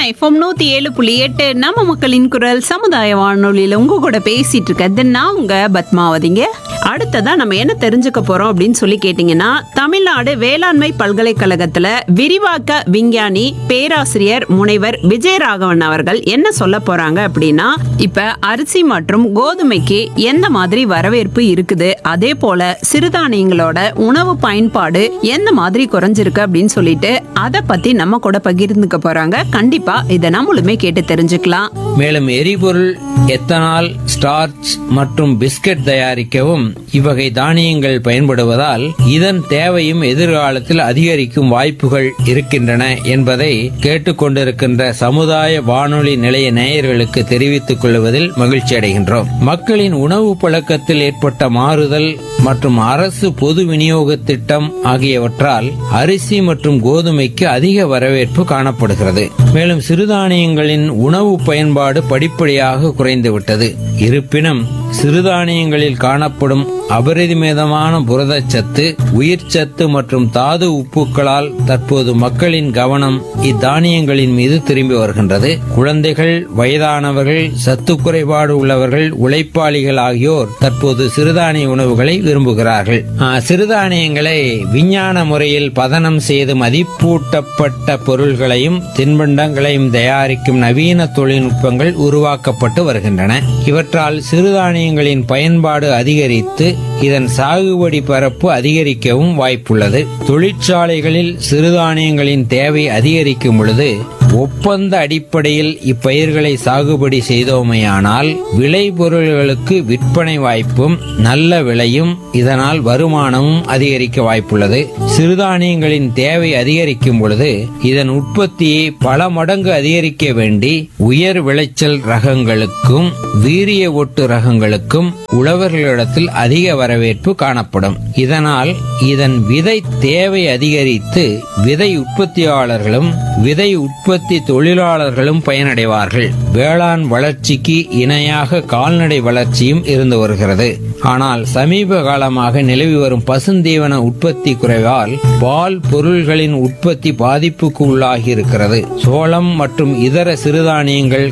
FM நூத்தி ஏழு புள்ளி எட்டு நம்ம மக்களின் குரல் சமுதாய வானொலியில உங்க கூட பேசிட்டு இருக்கிறது நான் உங்க பத்மாவதிங்க அடுத்ததா நம்ம என்ன தெரிஞ்சுக்க போறோம் அப்படின்னு சொல்லி கேட்டீங்கன்னா தமிழ்நாடு வேளாண்மை பல்கலைக்கழகத்துல விரிவாக்க விஞ்ஞானி பேராசிரியர் முனைவர் விஜயராகவன் அவர்கள் என்ன சொல்ல போறாங்க அப்படின்னா இப்ப அரிசி மற்றும் கோதுமைக்கு எந்த மாதிரி வரவேற்பு இருக்குது அதே போல சிறுதானியங்களோட உணவு பயன்பாடு எந்த மாதிரி குறைஞ்சிருக்கு அப்படின்னு சொல்லிட்டு அதை பத்தி நம்ம கூட பகிர்ந்துக்க போறாங்க கண்டிப்பா இதை நம்மளுமே கேட்டு தெரிஞ்சுக்கலாம் மேலும் எரிபொருள் எத்தனால் ஸ்டார்ச் மற்றும் பிஸ்கட் தயாரிக்கவும் இவ்வகை தானியங்கள் பயன்படுவதால் இதன் தேவையும் எதிர்காலத்தில் அதிகரிக்கும் வாய்ப்புகள் இருக்கின்றன என்பதை கேட்டுக்கொண்டிருக்கின்ற சமுதாய வானொலி நிலைய நேயர்களுக்கு தெரிவித்துக் கொள்வதில் மகிழ்ச்சி அடைகின்றோம் மக்களின் உணவு பழக்கத்தில் ஏற்பட்ட மாறுதல் மற்றும் அரசு பொது விநியோக திட்டம் ஆகியவற்றால் அரிசி மற்றும் கோதுமைக்கு அதிக வரவேற்பு காணப்படுகிறது மேலும் சிறுதானியங்களின் உணவு பயன்பாடு படிப்படியாக குறைந்துவிட்டது இருப்பினும் சிறுதானியங்களில் காணப்படும் அபரிமிதமான புரதச்சத்து உயிர்ச்சத்து மற்றும் தாது உப்புக்களால் தற்போது மக்களின் கவனம் இத்தானியங்களின் மீது திரும்பி வருகின்றது குழந்தைகள் வயதானவர்கள் சத்து குறைபாடு உள்ளவர்கள் உழைப்பாளிகள் ஆகியோர் தற்போது சிறுதானிய உணவுகளை விரும்புகிறார்கள் ஆ, சிறுதானியங்களை விஞ்ஞான முறையில் பதனம் செய்து மதிப்பூட்டப்பட்ட பொருள்களையும் தின்பண்டங்களையும் தயாரிக்கும் நவீன தொழில்நுட்பங்கள் உருவாக்கப்பட்டு வருகின்றன இவற்றால் சிறுதானியங்களின் பயன்பாடு அதிகரித்து இதன் சாகுபடி பரப்பு அதிகரிக்கவும் வாய்ப்புள்ளது தொழிற்சாலைகளில் சிறுதானியங்களின் தேவை அதிகரிக்கும் பொழுது ஒப்பந்த அடிப்படையில் இப்பயிர்களை சாகுபடி செய்தோமையானால் விளைபொருள்களுக்கு விற்பனை வாய்ப்பும் நல்ல விலையும் இதனால் வருமானமும் அதிகரிக்க வாய்ப்புள்ளது சிறுதானியங்களின் தேவை அதிகரிக்கும் பொழுது இதன் உற்பத்தியை பல மடங்கு அதிகரிக்க வேண்டி உயர் விளைச்சல் ரகங்களுக்கும் வீரிய ஒட்டு ரகங்களுக்கும் உழவர்களிடத்தில் அதிக வரவேற்பு காணப்படும் இதனால் இதன் விதை தேவை அதிகரித்து விதை உற்பத்தியாளர்களும் விதை உற்பத்தி தொழிலாளர்களும் பயனடைவார்கள் வேளாண் வளர்ச்சிக்கு இணையாக கால்நடை வளர்ச்சியும் இருந்து வருகிறது ஆனால் சமீப காலமாக நிலவி வரும் பசுந்தீவன உற்பத்தி குறைவால் பால் பொருள்களின் உற்பத்தி பாதிப்புக்கு உள்ளாகி இருக்கிறது சோளம் மற்றும் இதர சிறுதானியங்கள்